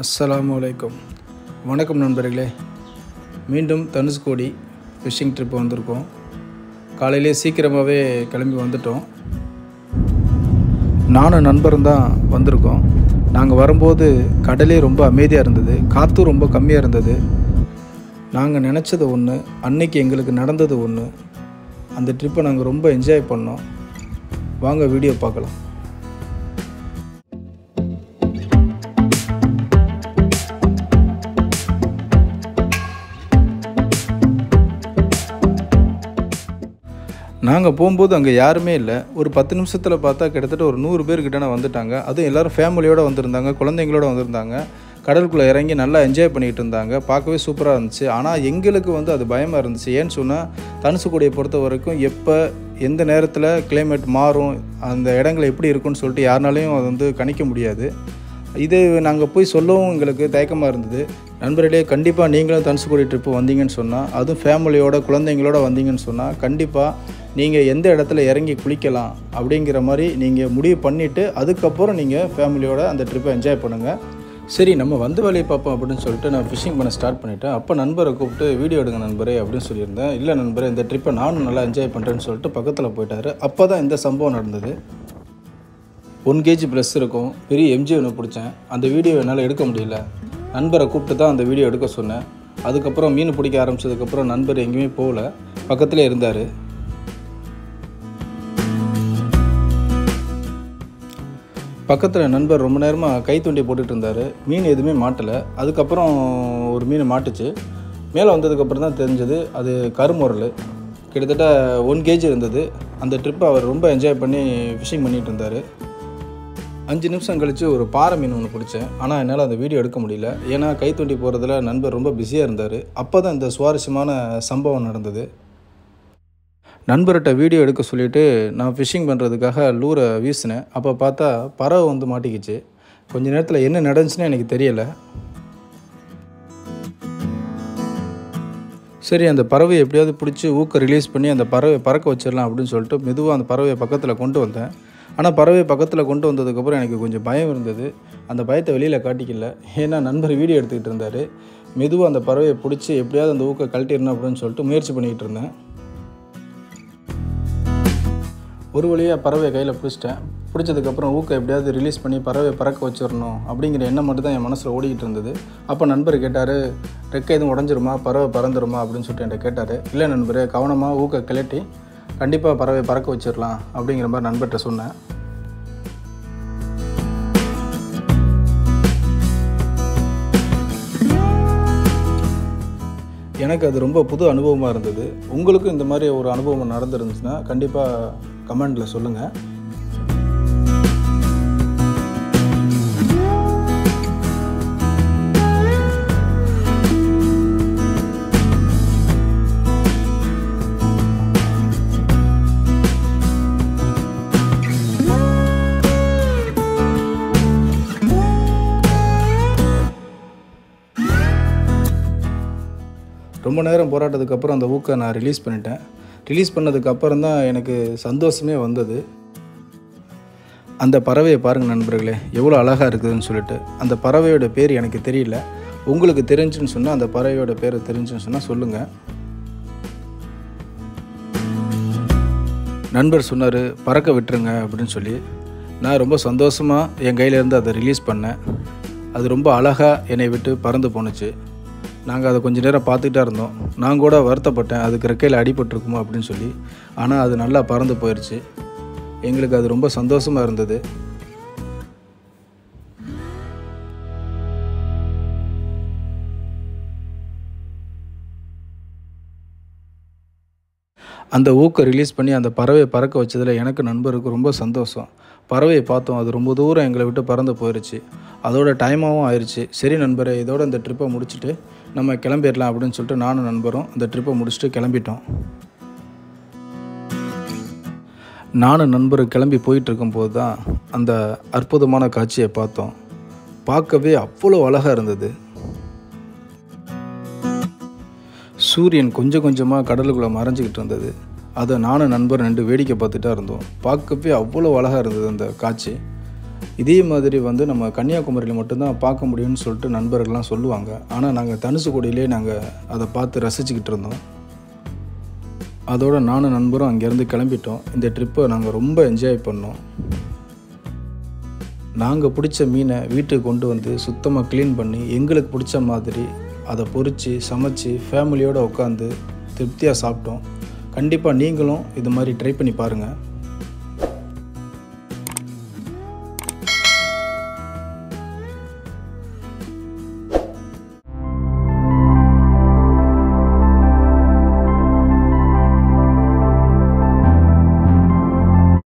அஸ்ஸலாமு அலைக்கும் வணக்கம் நண்பர்களே மீண்டும் தனுஷ்கோடி ஃபிஷிங் ட்ரிப் வந்திருக்கோம் காலையிலே சீக்கிரமாகவே கிளம்பி வந்துட்டோம் நானும் நண்பரும் தான் வந்திருக்கோம் நாங்கள் வரும்போது கடலே ரொம்ப அமைதியாக இருந்தது காற்றும் ரொம்ப கம்மியாக இருந்தது நாங்கள் நினச்சது ஒன்று அன்னைக்கு எங்களுக்கு நடந்தது ஒன்று அந்த ட்ரிப்பை நாங்கள் ரொம்ப என்ஜாய் பண்ணோம் வாங்க வீடியோ பார்க்கலாம் நாங்கள் போகும்போது அங்கே யாருமே இல்லை ஒரு பத்து நிமிஷத்தில் பார்த்தா கிட்டத்தட்ட ஒரு நூறு பேர் கிட்ட வந்துட்டாங்க அதுவும் எல்லோரும் ஃபேமிலியோடு வந்திருந்தாங்க குழந்தைங்களோட வந்திருந்தாங்க கடலுக்குள்ளே இறங்கி நல்லா என்ஜாய் பண்ணிகிட்டு இருந்தாங்க பார்க்கவே சூப்பராக இருந்துச்சு ஆனால் எங்களுக்கு வந்து அது பயமாக இருந்துச்சு ஏன்னு சொன்னால் தனுசுக்குடியை பொறுத்த வரைக்கும் எப்போ எந்த நேரத்தில் கிளைமேட் மாறும் அந்த இடங்கள் எப்படி இருக்கும்னு சொல்லிட்டு யாருனாலையும் அது வந்து கணிக்க முடியாது இது நாங்கள் போய் சொல்லவும் எங்களுக்கு தயக்கமாக இருந்தது நண்பர்களே கண்டிப்பாக நீங்களும் தனுசுக்குடி ட்ரிப்பு வந்தீங்கன்னு சொன்னால் அதுவும் ஃபேமிலியோட குழந்தைங்களோட வந்தீங்கன்னு சொன்னால் கண்டிப்பாக நீங்கள் எந்த இடத்துல இறங்கி குளிக்கலாம் அப்படிங்கிற மாதிரி நீங்கள் முடிவு பண்ணிவிட்டு அதுக்கப்புறம் நீங்கள் ஃபேமிலியோட அந்த ட்ரிப்பை என்ஜாய் பண்ணுங்கள் சரி நம்ம வந்து வேலையை பார்ப்போம் அப்படின்னு சொல்லிட்டு நான் ஃபிஷிங் பண்ண ஸ்டார்ட் பண்ணிட்டேன் அப்போ நண்பரை கூப்பிட்டு வீடியோ எடுங்க நண்பரே அப்படின்னு சொல்லியிருந்தேன் இல்லை நண்பரே இந்த ட்ரிப்பை நானும் நல்லா என்ஜாய் பண்ணுறேன்னு சொல்லிட்டு பக்கத்தில் போயிட்டாரு அப்போ தான் இந்த சம்பவம் நடந்தது ஒன் கேஜி ப்ளஸ் இருக்கும் பெரிய எம்ஜி ஒன்று பிடிச்சேன் அந்த வீடியோ என்னால் எடுக்க முடியல நண்பரை கூப்பிட்டு தான் அந்த வீடியோ எடுக்க சொன்னேன் அதுக்கப்புறம் மீன் பிடிக்க ஆரம்பிச்சதுக்கப்புறம் நண்பர் எங்கேயுமே போகல பக்கத்தில் இருந்தார் பக்கத்தில் நண்பர் ரொம்ப நேரமாக கை தூண்டி போட்டுட்டு இருந்தார் மீன் எதுவுமே மாட்டலை அதுக்கப்புறம் ஒரு மீன் மாட்டுச்சு மேலே வந்ததுக்கப்புறம் தான் தெரிஞ்சது அது கருமுரல் கிட்டத்தட்ட ஒன் கேஜி இருந்தது அந்த ட்ரிப்பை அவர் ரொம்ப என்ஜாய் பண்ணி ஃபிஷிங் பண்ணிகிட்டு இருந்தார் அஞ்சு நிமிஷம் கழித்து ஒரு பாறை மீன் ஒன்று பிடிச்சேன் ஆனால் என்னால் அந்த வீடியோ எடுக்க முடியல ஏன்னா கை தூண்டி போகிறதுல நண்பர் ரொம்ப பிஸியாக இருந்தார் அப்போ தான் இந்த சுவாரஸ்யமான சம்பவம் நடந்தது நண்பர்கிட்ட வீடியோ எடுக்க சொல்லிவிட்டு நான் ஃபிஷிங் பண்ணுறதுக்காக லூரை வீசினேன் அப்போ பார்த்தா பறவை வந்து மாட்டிக்கிச்சு கொஞ்ச நேரத்தில் என்ன நடந்துச்சுன்னு எனக்கு தெரியலை சரி அந்த பறவையை எப்படியாவது பிடிச்சி ஊக்க ரிலீஸ் பண்ணி அந்த பறவையை பறக்க வச்சிடலாம் அப்படின்னு சொல்லிட்டு மெதுவாக அந்த பறவையை பக்கத்தில் கொண்டு வந்தேன் ஆனால் பறவையை பக்கத்தில் கொண்டு வந்ததுக்கப்புறம் எனக்கு கொஞ்சம் பயம் இருந்தது அந்த பயத்தை வெளியில் காட்டிக்கல ஏன்னா நண்பர் வீடியோ எடுத்துக்கிட்டு இருந்தார் மெதுவாக அந்த பறவையை பிடிச்சி எப்படியாவது அந்த ஊக்க கழட்டிடணும் அப்படின்னு சொல்லிட்டு முயற்சி பண்ணிக்கிட்டு இருந்தேன் ஒரு வழியாக பறவையை கையில் பிடிச்சிட்டேன் பிடிச்சதுக்கப்புறம் ஊக்க எப்படியாவது ரிலீஸ் பண்ணி பறவையை பறக்க வச்சிடணும் அப்படிங்கிற எண்ணம் மட்டும் தான் என் மனசில் ஓடிக்கிட்டு இருந்தது அப்போ நண்பர் கேட்டார் ரெக்கை எதுவும் உடஞ்சிருமா பறவை பறந்துருமா அப்படின்னு சொல்லிட்டு என்கிட்ட கேட்டார் இல்லை நண்பரே கவனமாக ஊக்க கிளட்டி கண்டிப்பாக பறவை பறக்க வச்சிடலாம் அப்படிங்கிற மாதிரி நண்பர்கிட்ட சொன்னேன் எனக்கு அது ரொம்ப புது அனுபவமாக இருந்தது உங்களுக்கும் இந்த மாதிரி ஒரு அனுபவம் நடந்துருந்துச்சுன்னா கண்டிப்பாக கமெண்டில் சொல்லுங்கள் ரொம்ப நேரம் போராட்டத்துக்கு அப்புறம் அந்த ஊக்கை நான் ரிலீஸ் பண்ணிட்டேன் ரிலீஸ் பண்ணதுக்கு அப்புறம் தான் எனக்கு சந்தோஷமே வந்தது அந்த பறவையை பாருங்கள் நண்பர்களே எவ்வளோ அழகாக இருக்குதுன்னு சொல்லிட்டு அந்த பறவையோட பேர் எனக்கு தெரியல உங்களுக்கு தெரிஞ்சுன்னு சொன்னால் அந்த பறவையோட பேரை தெரிஞ்சுன்னு சொன்னால் சொல்லுங்கள் நண்பர் சொன்னார் பறக்க விட்டுருங்க அப்படின்னு சொல்லி நான் ரொம்ப சந்தோஷமாக என் கையிலேருந்து அதை ரிலீஸ் பண்ணேன் அது ரொம்ப அழகாக என்னை விட்டு பறந்து போணுச்சு நாங்கள் அதை கொஞ்ச நேரம் பார்த்துக்கிட்டே இருந்தோம் நான் கூட வருத்தப்பட்டேன் அதுக்கு ரெக்கையில் அடிபட்டிருக்குமோ அப்படின்னு சொல்லி ஆனால் அது நல்லா பறந்து போயிடுச்சு எங்களுக்கு அது ரொம்ப சந்தோஷமாக இருந்தது அந்த ஊக்கை ரிலீஸ் பண்ணி அந்த பறவையை பறக்க வச்சதில் எனக்கு நண்பருக்கு ரொம்ப சந்தோஷம் பறவையை பார்த்தோம் அது ரொம்ப தூரம் எங்களை விட்டு பறந்து போயிடுச்சு அதோட டைமாகவும் ஆயிடுச்சு சரி நண்பரே இதோட இந்த ட்ரிப்பை முடிச்சுட்டு நம்ம கிளம்பிடலாம் அப்படின்னு சொல்லிட்டு நானும் நண்பரும் அந்த ட்ரிப்பை முடிச்சுட்டு கிளம்பிட்டோம் நானும் நண்பரும் கிளம்பி போயிட்டு இருக்கும்போது தான் அந்த அற்புதமான காட்சியை பார்த்தோம் பார்க்கவே அவ்வளோ அழகாக இருந்தது சூரியன் கொஞ்சம் கொஞ்சமாக கடலுக்குள்ளே மறைஞ்சிக்கிட்டு இருந்தது அதை நானும் நண்பர் ரெண்டு வேடிக்கை பார்த்துட்டா இருந்தோம் பார்க்கவே அவ்வளோ அழகாக இருந்தது அந்த காட்சி இதே மாதிரி வந்து நம்ம கன்னியாகுமரியில் மட்டும்தான் பார்க்க முடியும்னு சொல்லிட்டு நண்பர்கள்லாம் சொல்லுவாங்க ஆனால் நாங்கள் தனுசுக்கோடியிலே நாங்கள் அதை பார்த்து ரசிச்சுக்கிட்டு இருந்தோம் அதோட நானும் நண்பரும் அங்கேருந்து கிளம்பிட்டோம் இந்த ட்ரிப்பை நாங்கள் ரொம்ப என்ஜாய் பண்ணோம் நாங்கள் பிடிச்ச மீனை வீட்டுக்கு கொண்டு வந்து சுத்தமாக க்ளீன் பண்ணி எங்களுக்கு பிடிச்ச மாதிரி அதை பொரித்து சமைச்சு ஃபேமிலியோடு உட்காந்து திருப்தியாக சாப்பிட்டோம் கண்டிப்பாக நீங்களும் இது மாதிரி ட்ரை பண்ணி பாருங்கள்